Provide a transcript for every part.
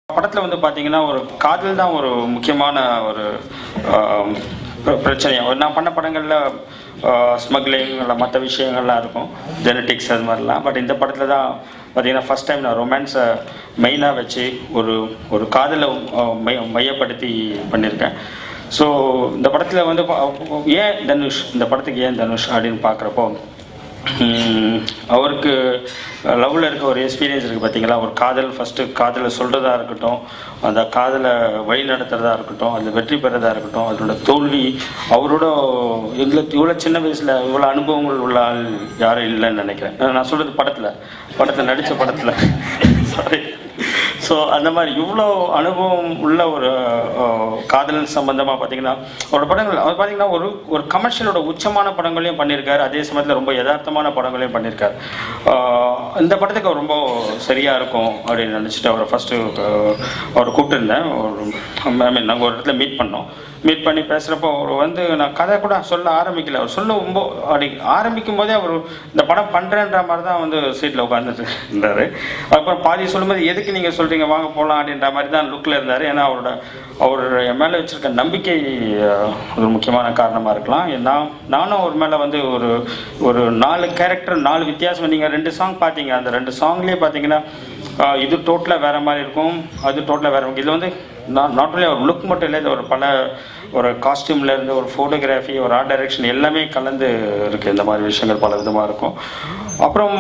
படத்தில் வந்து பார்த்தீங்கன்னா ஒரு காதல் தான் ஒரு முக்கியமான ஒரு ஆம், பிர- பிரச்சனையா ஒரு நான் பண்ண படங்களில் ஸ்மக்லிங் இல்லை மற்ற விஷயங்கள்லாம் இருக்கும் ஜெனட்டிக்ஸ் அது மாதிரிலாம் பட் இந்த படத்தில் தான் பார்த்தீங்கன்னா ஃபஸ்ட் டைம் நான் ரொமான்ஸை மெயினாக வச்சு ஒரு ஒரு காதலை ஆஹ், மைய மையப்படுத்தி பண்ணியிருக்கேன் ஸோ இந்த படத்தில் வந்து பா- ஏன் தனுஷ் இந்த படத்துக்கு ஏன் தனுஷ் அப்படின்னு பார்க்குறப்போ ஹம், அவருக்கு லவ்வில் இருக்க ஒரு எக்ஸ்பீரியன்ஸ் இருக்குது பார்த்தீங்களா ஒரு காதல் ஃபஸ்ட்டு காதலை சொல்கிறதா இருக்கட்டும் அந்த காதலை வழி நடத்துறதா இருக்கட்டும் அதில் வெற்றி பெறதா இருக்கட்டும் அதோட தோல்வி அவரோட எங்களுக்கு இவ்வளோ சின்ன வயசில் இவ்வளோ அனுபவங்கள் உள்ள ஆள் யாரும் இல்லைன்னு நினைக்கிறேன் நான் சொல்கிறது படத்தில் படத்தில் நடித்த படத்தில் சாரி ஸோ அந்த மாதிரி இவ்வளோ அனுபவம் உள்ள ஒரு அஹ், காதல் சம்பந்தமாக பார்த்தீங்கன்னா அவரோட படங்கள் அவர் பார்த்தீங்கன்னா ஒரு ஒரு கமர்ஷியலோட உச்சமான படங்களையும் பண்ணியிருக்காரு அதே சமயத்தில் ரொம்ப யதார்த்தமான படங்களையும் பண்ணியிருக்காரு அஹ், இந்த படத்துக்கு அவர் ரொம்ப சரியாக இருக்கும் அப்படின்னு நினச்சிட்டு அவரை ஃபஸ்ட்டு அவரை கூப்பிட்டுருந்தேன் ஐ மீன் நாங்கள் ஒரு இடத்துல மீட் பண்ணோம் மீட் பண்ணி பேசுகிறப்போ அவர் வந்து நான் கதை கூட சொல்ல ஆரம்பிக்கல அவர் சொல்ல ரொம்ப அப்படி ஆரம்பிக்கும் போதே அவர் இந்த படம் பண்ணுறேன்ற மாதிரி தான் வந்து சீட்டில் உட்காந்துட்டு இருந்தார் அப்புறம் பாதி சொல்லும்போது எதுக்கு நீங்கள் சொல்கிறீங்க வாங்க போகலாம் அப்படின்ற மாதிரி தான் லுக்கில் இருந்தார் ஏன்னா அவரோட அவர் என் மேலே வச்சுருக்க நம்பிக்கை அஹ், ஒரு முக்கியமான காரணமாக இருக்கலாம் நான் நானும் அவர் மேலே வந்து ஒரு ஒரு நாலு கேரக்டர் நாலு வித்தியாசம் நீங்கள் ரெண்டு சாங் பார்த்தீங்க அந்த ரெண்டு சாங்லேயே பார்த்தீங்கன்னா ஆஹ் இது டோட்டலாக வேறு மாதிரி இருக்கும் அது டோட்டலாக வேறு இருக்கும் இதில் வந்து நான் நாட் ஒன்லி ஒரு லுக் மட்டும் இல்லை இது ஒரு பல ஒரு காஸ்டியூம்ல இருந்து ஒரு ஃபோட்டோகிராஃபி ஒரு ஆர்ட் டைரக்ஷன் எல்லாமே கலந்து இருக்குது இந்த மாதிரி விஷயங்கள் பல விதமாக இருக்கும் அப்புறம்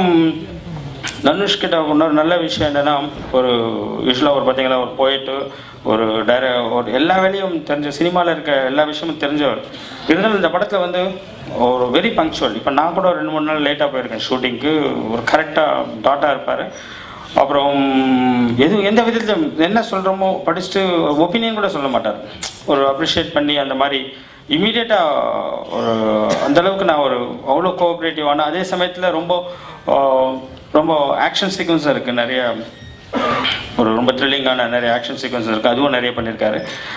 தனுஷ் கிட்ட இன்னொரு நல்ல விஷயம் என்னன்னா ஒரு யூஸ்வலாக ஒரு பார்த்தீங்களா ஒரு போயிட்டு ஒரு டைர ஒரு எல்லா வேலையும் தெரிஞ்ச சினிமாவில் இருக்க எல்லா விஷயமும் தெரிஞ்சவர் இருந்தாலும் இந்த படத்தில் வந்து ஒரு வெரி பங்க்சுவல் இப்போ நான் கூட ஒரு ரெண்டு மூணு நாள் லேட்டாக போயிருக்கேன் ஷூட்டிங்க்கு ஒரு கரெக்டாக டாட்டாக இருப்பார் அப்புறம் எது எந்த விதத்தில் என்ன சொல்கிறோமோ படிச்சுட்டு ஒப்பீனியன் கூட சொல்ல மாட்டார் ஒரு அப்ரிஷியேட் பண்ணி அந்த மாதிரி இமீடியட்டாக ஒரு அந்த அளவுக்கு நான் ஒரு அவ்வளோ கோஆப்ரேட்டிவான அதே சமயத்தில் ரொம்ப ஆஹ், ரொம்ப ஆக்ஷன் சீக்வன்ஸ் இருக்குது நிறைய ஒரு ரொம்ப த்ரில்லிங்கான நிறைய ஆக்ஷன் சீக்வன்ஸ் இருக்குது அதுவும் நிறைய பண்ணியிருக்காரு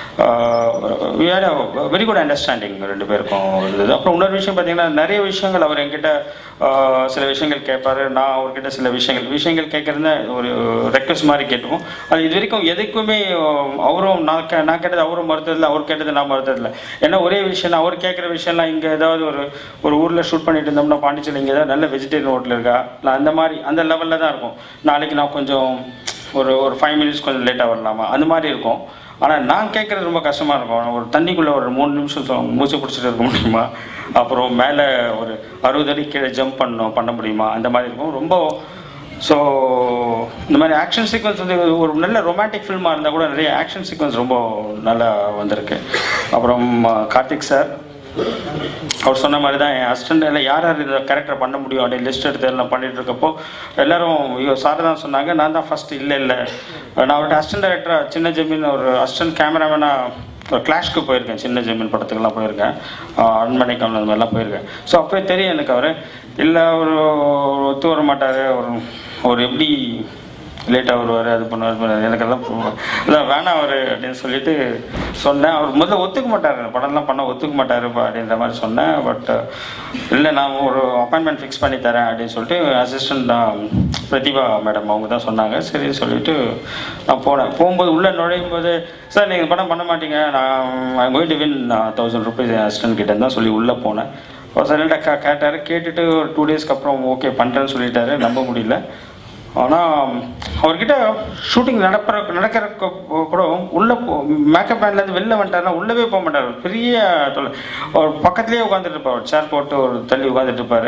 we had a very good understanding ரெண்டு பேருக்கும் இருந்தது அப்புறம் இன்னொரு விஷயம் பார்த்தீங்கன்னா நிறைய விஷயங்கள் அவர் என்கிட்ட ஆஹ், சில விஷயங்கள் கேட்பாரு நான் அவர்கிட்ட சில விஷயங்கள் விஷயங்கள் கேட்குறத ஒரு ரெக்வஸ்ட் மாதிரி கேட்டுப்போம் அது இது வரைக்கும் எதுக்குமே ஆஹ், அவரும் நான் கே நான் கேட்டது அவரும் மறுத்ததில்லை அவர் கேட்டது நான் மறுத்ததில்லை ஏன்னா ஒரே விஷயம் நான் அவர் கேட்குற விஷயம்லாம் இங்கே ஏதாவது ஒரு ஒரு ஊரில் ஷூட் பண்ணிட்டு இருந்தோம்னா பாண்டிச்சேரி இங்கே ஏதாவது நல்ல வெஜிடேரியன் ஹோட்டல் இருக்கா இல்லை அந்த மாதிரி அந்த லெவலில் தான் இருக்கும் நாளைக்கு நான் கொஞ்சம் ஒரு ஒரு ஃபைவ் மினிட்ஸ் கொஞ்சம் லேட்டாக வரலாமா அந்த மாதிரி இருக்கும் ஆனால் நான் கேட்குறது ரொம்ப கஷ்டமாக இருக்கும் ஒரு தண்ணிக்குள்ளே ஒரு மூணு நிமிஷம் சொ- மூச்சு பிடிச்சிட்டு இருக்க முடியுமா அப்புறம் மேலே ஒரு அறுபது அடி கீழே ஜம்ப் பண்ணணும் பண்ண முடியுமா அந்த மாதிரி இருக்கும் ரொம்ப ஸோ இந்த மாதிரி ஆக்ஷன் சீக்வன்ஸ் வந்து ஒரு நல்ல ரொமான்டிக் ஃபில்மாக இருந்தால் கூட நிறைய ஆக்ஷன் சீக்வன்ஸ் ரொம்ப நல்லா வந்திருக்கு அப்புறம் அஹ், கார்த்திக் சார் அவர் சொன்ன மாதிரி தான் என் அசிஸ்டன்ட் இல்லை யார் யார் இந்த கேரக்டர் பண்ண முடியும் அப்படின்னு லிஸ்ட் எடுத்து எல்லாம் பண்ணிட்டு இருக்கப்போ எல்லாரும் ஐயோ சார் தான் சொன்னாங்க நான் தான் ஃபர்ஸ்ட் இல்லை இல்லை நான் அவர்கிட்ட அசிஸ்டன்ட் டைரக்டராக சின்ன ஜமீன் ஒரு அசிஸ்டன்ட் கேமராமேனாக ஒரு கிளாஷ்க்கு போயிருக்கேன் சின்ன ஜமீன் படத்துக்கெல்லாம் போயிருக்கேன் அரண்மனை கமல் அந்த மாதிரிலாம் போயிருக்கேன் ஸோ அப்போயே தெரியும் எனக்கு அவர் இல்லை ஒரு ஒரு ஒத்து வர மாட்டார் ஒரு ஒரு எப்படி லேட்டாக வருவார் அது பண்ணுவார் பண்ணுவார் எனக்கெல்லாம் பு- அதான் வேணாம் அவர் அப்படின்னு சொல்லிட்டு சொன்னேன் அவர் முதல்ல ஒத்துக்க மாட்டார் படம்லாம் பண்ண ஒத்துக்க மாட்டார் அப்படின்ற மாதிரி சொன்னேன் பட் இல்லை நான் ஒரு அப்பாயின்மெண்ட் ஃபிக்ஸ் பண்ணி தரேன் அப்படின்னு சொல்லிட்டு அசிஸ்டண்ட் தான் பிரதிபா மேடம் அவங்க தான் சொன்னாங்க சரி சொல்லிட்டு நான் போனேன் போகும்போது உள்ளே நுழையும் போது சார் நீங்கள் படம் பண்ண மாட்டீங்க நான் going to win thousand rupees assistant கிட்ட தான் சொல்லி உள்ளே போனேன் சைலண்டாக கே கேட்டார் கேட்டுட்டு ஒரு டூ டேஸ்க்கு அப்புறம் ஓகே பண்ணுறேன்னு சொல்லிட்டாரு நம்ப முடியல ஆனால் அவர்கிட்ட ஷூட்டிங் நடப்புற நடக்கிற கொ- கூட உள்ளே போ மேக்கப் பேண்ட்லேருந்து வெளில வந்துட்டாருன்னா உள்ளவே போக மாட்டார் ஒரு பெரிய தொல்லை அவர் பக்கத்துலேயே உட்காந்துட்டு இருப்பார் சேர் போட்டு ஒரு தள்ளி உட்காந்துட்டு இருப்பார்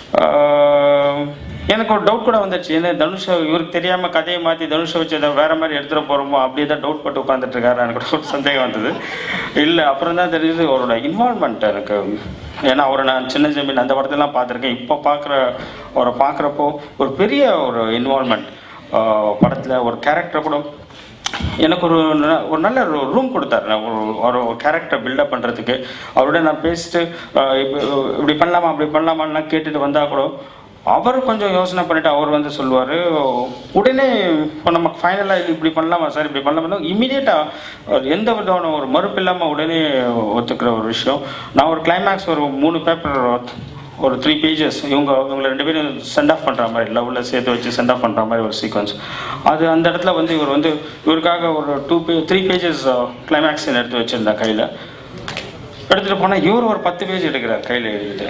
எனக்கு ஒரு டவுட் கூட வந்துச்சு ஏன்னா தனுஷ் இவருக்கு தெரியாமல் கதையை மாற்றி தனுஷை வச்சு ஏதாவது வேற மாதிரி எடுத்துகிட்டு போகிறோமோ அப்படியே தான் டவுட் பட்டு உட்காந்துட்டு இருக்காரு எனக்கு கூட ஒரு சந்தேகம் வந்தது இல்லை அப்புறம் தான் தெரியுது அவரோட இன்வால்மெண்ட் எனக்கு ஏன்னா அவரை நான் சின்ன ஜமீன் அந்த படத்தெல்லாம் பார்த்துருக்கேன் இப்போ பார்க்குற அவரை பார்க்குறப்போ ஒரு பெரிய ஒரு இன்வால்மெண்ட் படத்தில் ஒரு கேரக்டர் கூட எனக்கு ஒரு ந- ஒரு நல்ல ஒரு ரூம் கொடுத்தாரு நான் ஒரு ஒரு ஒரு கேரக்டர் பில்டப் பண்ணுறதுக்கு அவரோட நான் பேசிட்டு ஆஹ் இப்ப இப்படி பண்ணலாமா அப்படி பண்ணலாமான்லாம் கேட்டுட்டு வந்தால் கூட அவர் கொஞ்சம் யோசனை பண்ணிட்டு அவர் வந்து சொல்லுவார் உடனே இப்போ நம்ம ஃபைனலாக இது இப்படி பண்ணலாமா சார் இப்படி பண்ணலாமா இமீடியட்டாக எந்த விதமான ஒரு மறுப்பு இல்லாமல் உடனே ஒத்துக்கிற ஒரு விஷயம் நான் ஒரு கிளைமேக்ஸ் ஒரு மூணு பேப்பர் ஒரு த்ரீ பேஜஸ் இவங்க இவங்க ரெண்டு பேரும் சென்ட் ஆஃப் பண்ணுற மாதிரி லவ்வில் சேர்த்து வச்சு சென்ட் ஆஃப் பண்ணுற மாதிரி ஒரு சீக்வன்ஸ் அது அந்த இடத்துல வந்து இவர் வந்து இவருக்காக ஒரு டூ பே த்ரீ பேஜஸ் கிளைமேக்ஸ் எடுத்து வச்சுருந்தா கையில் எடுத்துகிட்டு போனால் இவர் ஒரு பத்து பேஜ் எடுக்கிறார் கையில் எழுதிட்டு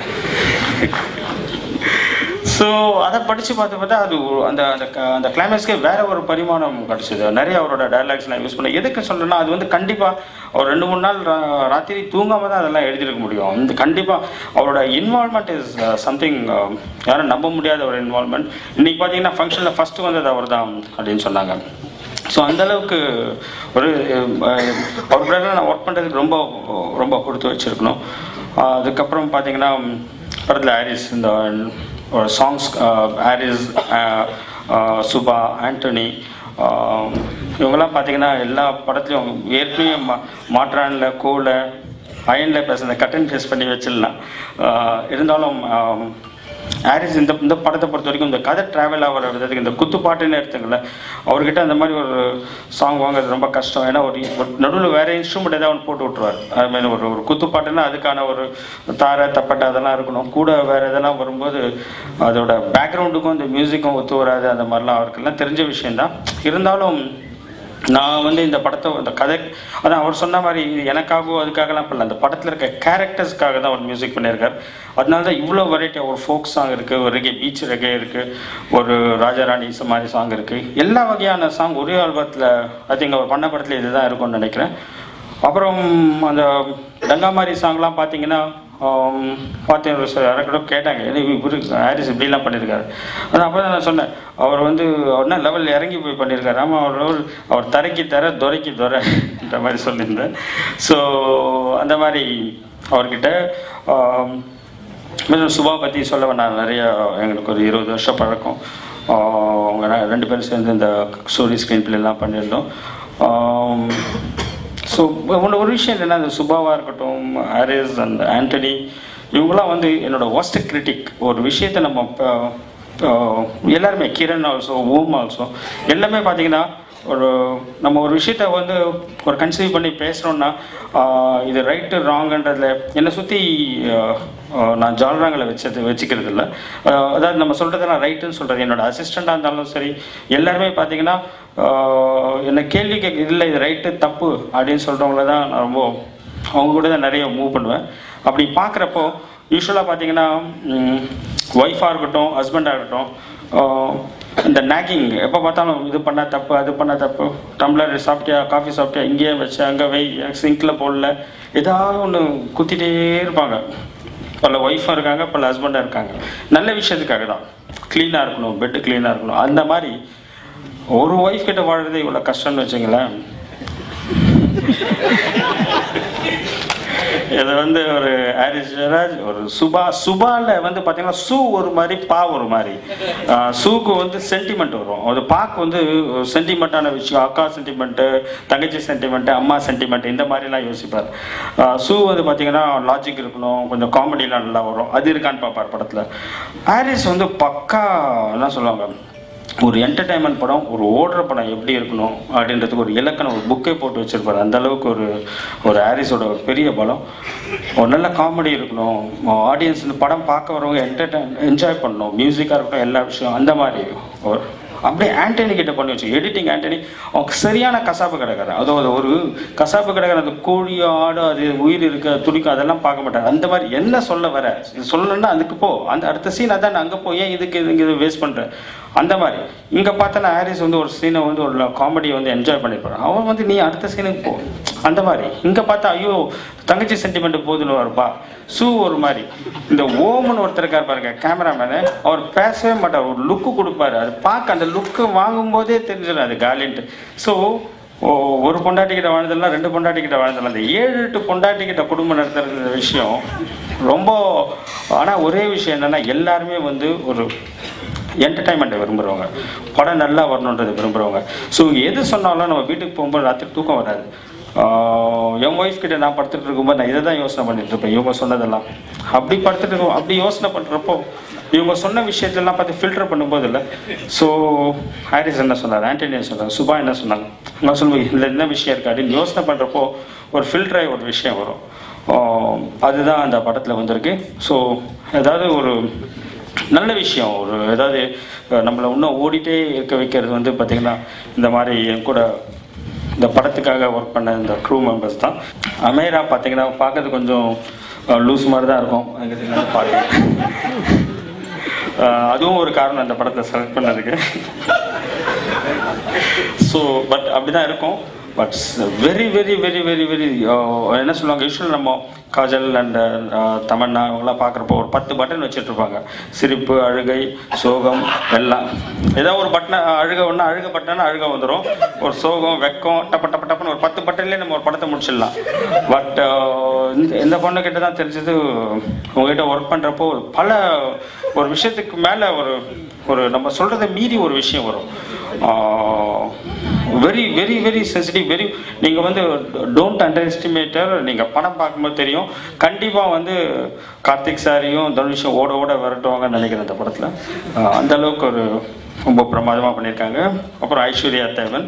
ஸோ அதை படித்து பார்த்து பார்த்தா அது ஒரு- அந்த அந்த க- அந்த கிளைமேக்ஸ்க்கே வேற ஒரு பரிமாணம் கிடச்சிது நிறைய அவரோட டைலாக்ஸ் நான் யூஸ் பண்ணேன் எதுக்கு சொல்றேன்னா அது வந்து கண்டிப்பாக ஒரு ரெண்டு மூணு நாள் ரா- ராத்திரி தூங்காம தான் அதெல்லாம் எழுதியிருக்க முடியும் அந்த கண்டிப்பாக அவரோட இன்வால்மெண்ட் இஸ் சம்திங் யாரும் நம்ப முடியாத ஒரு இன்வால்மெண்ட் இன்னைக்கு பார்த்தீங்கன்னா ஃபங்க்ஷனில் ஃபஸ்ட்டு வந்தது அவர் தான் அப்படின்னு சொன்னாங்க ஸோ அந்த அளவுக்கு ஒரு அஹ், அவர் கூட நான் ஒர்க் பண்ணுறதுக்கு ரொம்ப ரொம்ப கொடுத்து வச்சிருக்கணும் அஹ், அதுக்கப்புறம் பார்த்தீங்கன்னா படத்தில் ஹாரிஸ் இந்த சாங்ஸ் ஹாரிஸ் அஹ், அஹ், சுபா ஆண்டனி அஹ், இவங்கெல்லாம் பார்த்தீங்கன்னா எல்லா படத்துலையும் ஏற்கனவே மா மாற்றானில் கோல அயனில் பேசுன கட்டன் ஃபேஸ் பண்ணி வச்சிடலாம் அஹ், இருந்தாலும் அஹ், ஹாரிஸ் இந்த இந்த படத்தை பொறுத்த வரைக்கும் இந்த கதை ட்ராவல் ஆகிற விதத்துக்கு இந்த குத்துப்பாட்டுன்னு எடுத்துக்கல அவர்கிட்ட அந்த மாதிரி ஒரு சாங் வாங்குறது ரொம்ப கஷ்டம் ஏன்னா ஒரு நடுவில் வேற இன்ஸ்ட்ருமெண்ட் ஏதாவது ஒன்று போட்டு விட்ருவார் ஐ மீன் ஒரு ஒரு குத்துப்பாட்டுன்னா அதுக்கான ஒரு தாரை தப்பட்டை அதெல்லாம் இருக்கணும் கூட வேற இதெல்லாம் வரும்போது அதோட பேக்ரவுண்டுக்கும் இந்த மியூசிக்கும் ஒத்து வராது அந்த மாதிரிலாம் அவருக்கெல்லாம் தெரிஞ்ச விஷயம்தான் இருந்தாலும் நான் வந்து இந்த படத்தை இந்த கதை அதான் அவர் சொன்ன மாதிரி இது எனக்காகவோ அதுக்காகலாம் பண்ணல அந்த படத்தில் இருக்க கேரக்டர்ஸ்க்காக தான் அவர் மியூசிக் பண்ணியிருக்கார் அதனால தான் இவ்வளோ வெரைட்டி ஒரு ஃபோக் சாங் இருக்குது ஒரு ரெகே பீச் ரெகே இருக்குது ஒரு ராஜாராணி இசை மாதிரி சாங் இருக்குது எல்லா வகையான சாங் ஒரே ஆல்பத்தில் ஐ திங்க் அவர் பண்ண படத்தில் இதுதான் இருக்கும்னு நினைக்கிறேன் அப்புறம் அந்த டங்காமாரி சாங்லாம் பார்த்தீங்கன்னா ஆம், பார்த்தேன் சார் யாரை கூட கேட்டாங்க ஏன்னா இவரு ஹாரிஸ் இப்படிலாம் பண்ணியிருக்காரு அதான் அப்போ தான் நான் சொன்னேன் அவர் வந்து அவர் என்ன லெவல் இறங்கி போய் பண்ணியிருக்காரு ஆமாம் அவர் level- அவர் தரைக்கு தர துரைக்கு துரைன்ற மாதிரி சொல்லியிருந்தேன் ஸோ அந்த மாதிரி அவர்கிட்ட ஆம், மேலும் சுபா பற்றி சொல்ல வேணாம் நிறைய எங்களுக்கு ஒரு இருபது வருஷம் பழக்கம் ஆஹ் அவங்க ரெ- ரெண்டு பேரும் சேர்ந்து இந்த ஸ்டோரி ஸ்க்ரீன் பிளேலாம் பண்ணியிருந்தோம் ஸோ ஒன்று ஒரு விஷயம் என்னென்னா இந்த சுபாவாக இருக்கட்டும் ஹாரிஸ் அண்ட் ஆண்டனி இவங்களாம் வந்து என்னோட worst கிரிட்டிக் ஒரு விஷயத்தை நம்ம ப- ப- எல்லாருமே கிரண் ஆல்சோ ஓம் ஆல்சோ எல்லாமே பார்த்தீங்கன்னா ஒரு நம்ம ஒரு விஷயத்த வந்து ஒரு கன்சீவ் பண்ணி பேசுகிறோன்னா இது ரைட்டு ராங்குன்றதுல என்னை சுற்றி நான் ஜால்ராங்களை வச்சது வச்சுக்கிறது இல்லை அதாவது நம்ம சொல்கிறதெல்லாம் ரைட்டுன்னு சொல்கிறது என்னோட அசிஸ்டண்ட்டாக இருந்தாலும் சரி எல்லாருமே பார்த்தீங்கன்னா ஆஹ், என்னை கேள்வி கேட்க இல்லை இது ரைட்டு தப்பு அப்படின்னு சொல்கிறவங்கள தான் நான் ரொம்ப அவங்க கூட தான் நிறைய மூவ் பண்ணுவேன் அப்படி பார்க்குறப்போ யூஸ்வலாக பார்த்தீங்கன்னா ஒய்ஃபாக இருக்கட்டும் ஹஸ்பண்டாக இருக்கட்டும் ஆஹ், இந்த நாக்கிங் எப்போ பார்த்தாலும் இது பண்ணால் தப்பு அது பண்ணால் தப்பு டம்ளர் சாப்பிட்டியா காஃபி சாப்பிட்டியா இங்கேயே வச்சு அங்கே வை சிங்கில் போடல ஏதாவது ஒன்று குத்திட்டே இருப்பாங்க பல ஒய்ஃபாக இருக்காங்க பல ஹஸ்பண்டாக இருக்காங்க நல்ல விஷயத்துக்காக தான் க்ளீனாக இருக்கணும் பெட்டு க்ளீனாக இருக்கணும் அந்த மாதிரி ஒரு ஒய்ஃப் கிட்ட வாழறது இவ்வளோ கஷ்டம்னு வச்சுங்களேன் இது வந்து ஒரு ஹாரிஸ் ஜெயராஜ் ஒரு சுபா சுபால வந்து பார்த்தீங்கன்னா சூ ஒரு மாதிரி பா ஒரு மாதிரி ஆஹ் சூக்கு வந்து சென்டிமெண்ட் வரும் அது பாக்கு வந்து சென்டிமெண்ட்டான விஷயம் அக்கா சென்டிமெண்ட்டு தங்கச்சி சென்டிமெண்ட்டு அம்மா சென்டிமெண்ட் இந்த மாதிரிலாம் யோசிப்பார் ஆஹ் சூ வந்து பார்த்தீங்கன்னா லாஜிக் இருக்கணும் கொஞ்சம் காமெடிலாம் நல்லா வரும் அது இருக்கான்னு பார்ப்பார் படத்தில் ஹாரிஸ் வந்து பக்கா என்ன சொல்லுவாங்க ஒரு என்டர்டைன்மெண்ட் படம் ஒரு ஓடுற படம் எப்படி இருக்கணும் அப்படின்றதுக்கு ஒரு இலக்கணம் ஒரு புக்கே போட்டு வச்சிருப்பாரு அந்த அளவுக்கு ஒரு ஒரு ஹாரிஸோட ஒரு பெரிய பலம் ஒரு நல்ல காமெடி இருக்கணும் ஆடியன்ஸ் இந்த படம் பார்க்க வரவங்க என்டர்டைன் என்ஜாய் பண்ணணும் மியூசிக்காக இருக்கட்டும் எல்லா விஷயம் அந்த மாதிரி ஒரு அப்படியே ஆண்டனி கிட்ட பண்ணி வச்சு எடிட்டிங் ஆண்டனி அவங்க சரியான கசாப்பு கடைக்காரன் அதாவது ஒரு கசாப்பு கடைக்காரன் அந்த கோழி ஆடு அது உயிர் இருக்க துடிக்கும் அதெல்லாம் பார்க்க மாட்டாங்க அந்த மாதிரி என்ன சொல்ல வர இது சொல்லணும்னா அதுக்கு போ அந்த அடுத்த சீன் அதான் அங்கே போ ஏன் இதுக்கு இங்கே இது வேஸ்ட் பண்ணுற அந்த மாதிரி இங்கே பார்த்தனா ஹாரிஸ் வந்து ஒரு சீனை வந்து ஒரு காமெடியை வந்து என்ஜாய் பண்ணியிருப்பாரு அவன் வந்து நீ அடுத்த சீனுக்கு போ அந்த மாதிரி இங்கே பார்த்தா ஐயோ தங்கச்சி சென்டிமெண்ட் போதுன்னு வருப்பா சூ ஒரு மாதிரி இந்த ஓம்னு ஒருத்தர் இருக்கார் பாருங்க கேமராமேனு அவர் பேசவே மாட்டார் ஒரு லுக்கு கொடுப்பாரு அது பார்க்க அந்த லுக்கு வாங்கும்போதே தெரிஞ்சிடும் அது காலின்ட்டு ஸோ ஒரு பொண்டாட்டி கிட்ட வாழ்ந்தெல்லாம் ரெண்டு பொண்டாட்டி கிட்ட வாழ்ந்தெல்லாம் அந்த ஏழு எட்டு பொண்டாட்டி கிட்ட குடும்பம் நடத்துறது விஷயம் ரொம்ப ஆனால் ஒரே விஷயம் என்னன்னா எல்லாருமே வந்து ஒரு என்டர்டைன்மெண்ட்டை விரும்புகிறவங்க படம் நல்லா வரணுன்றதை விரும்புகிறவங்க ஸோ எது சொன்னாலும் நம்ம வீட்டுக்கு போகும்போது ராத்திரி தூக்கம் வராது ஆஹ் என் ஒய்ஃப் கிட்ட நான் படுத்துட்டு இருக்கும்போது நான் இதை தான் யோசனை பண்ணிட்டு இருப்பேன் இவங்க சொன்னதெல்லாம் அப்படி படுத்துட்டு இருக்கோம் அப்படி யோசனை பண்ணுறப்போ இவங்க சொன்ன விஷயத்தெல்லாம் பார்த்து ஃபில்டர் பண்ணும்போது இல்லை ஸோ ஹாரிஸ் என்ன சொன்னார் ஆண்டனி என்ன சொன்னார் சுபா என்ன சொன்னாங்க நான் சொல்லுவேன் இதில் என்ன விஷயம் இருக்கு அப்படின்னு யோசனை பண்ணுறப்போ ஒரு ஃபில்டராகி ஒரு விஷயம் வரும் ஆஹ் அதுதான் அந்த படத்தில் வந்திருக்கு ஸோ ஏதாவது ஒரு நல்ல விஷயம் ஒரு ஏதாவது அஹ், நம்மளை இன்னும் ஓடிட்டே இருக்க வைக்கிறது வந்து பார்த்திங்கன்னா இந்த மாதிரி என் கூட இந்த படத்துக்காக ஒர்க் பண்ண இந்த க்ரூ மெம்பர்ஸ் தான் அமேரா பார்த்தீங்கன்னா பார்க்கறது கொஞ்சம் லூஸ் மாதிரி தான் இருக்கும் அங்கே பார்த்து அதுவும் ஒரு காரணம் அந்த படத்தை செலக்ட் பண்ணதுக்கு ஸோ பட் அப்படி தான் இருக்கும் but very very very very very என்ன சொல்லுவாங்க யூஸ்வல் நம்ம காஜல் அண்ட் தமன்னா இவங்கெல்லாம் பார்க்குறப்போ ஒரு பத்து பட்டன் வச்சுட்டு இருப்பாங்க சிரிப்பு அழுகை சோகம் எல்லாம் ஏதாவது ஒரு பட்டனை அழுக ஒன்று அழுக பட்டன் அழுக வந்துடும் ஒரு சோகம் வெக்கம் டப்ப டப்ப டப்புன்னு ஒரு பத்து பட்டன்லேயே நம்ம ஒரு படத்தை முடிச்சிடலாம் பட் இந்த இந்த பொண்ணுக்கிட்ட தான் தெரிஞ்சது உங்ககிட்ட ஒர்க் பண்ணுறப்போ பல ஒரு விஷயத்துக்கு மேலே ஒரு ஒரு நம்ம சொல்கிறத மீறி ஒரு விஷயம் வரும் very very very sensitive very நீங்கள் வந்து டோன்ட் அண்டர் எஸ்டிமேட்டர் நீங்கள் படம் பார்க்கும்போது தெரியும் கண்டிப்பாக வந்து கார்த்திக் சாரியும் தனுஷும் ஓட ஓட விரட்டுவாங்கன்னு நினைக்கிறேன் அந்த படத்தில் அந்த அளவுக்கு ஒரு ரொம்ப பிரமாதமாக பண்ணியிருக்காங்க அப்புறம் ஐஸ்வர்யா தேவன்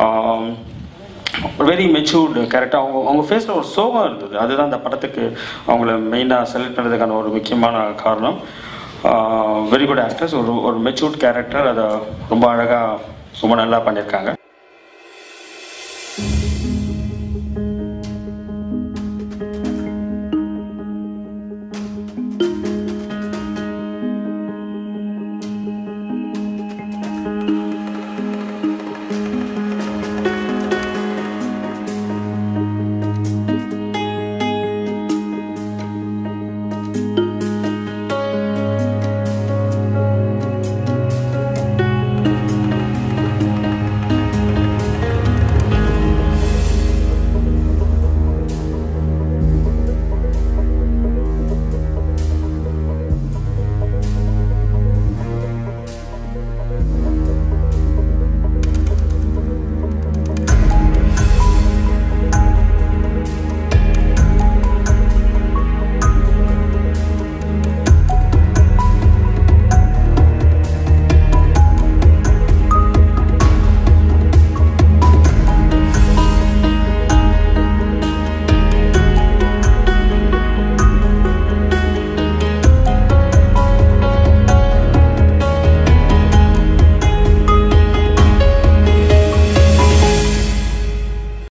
வெரி மெச்சூர்டு கரெக்டாக அவங்க அவங்க ஃபேஸில் ஒரு சோகம் இருந்தது அதுதான் அந்த படத்துக்கு அவங்கள மெயினாக செலக்ட் பண்ணுறதுக்கான ஒரு முக்கியமான காரணம் வெரி குட் ஆக்டர்ஸ் ஒரு ஒரு மெச்சூர்ட் கேரக்டர் அதை ரொம்ப அழகாக ரொம்ப நல்லா பண்ணியிருக்காங்க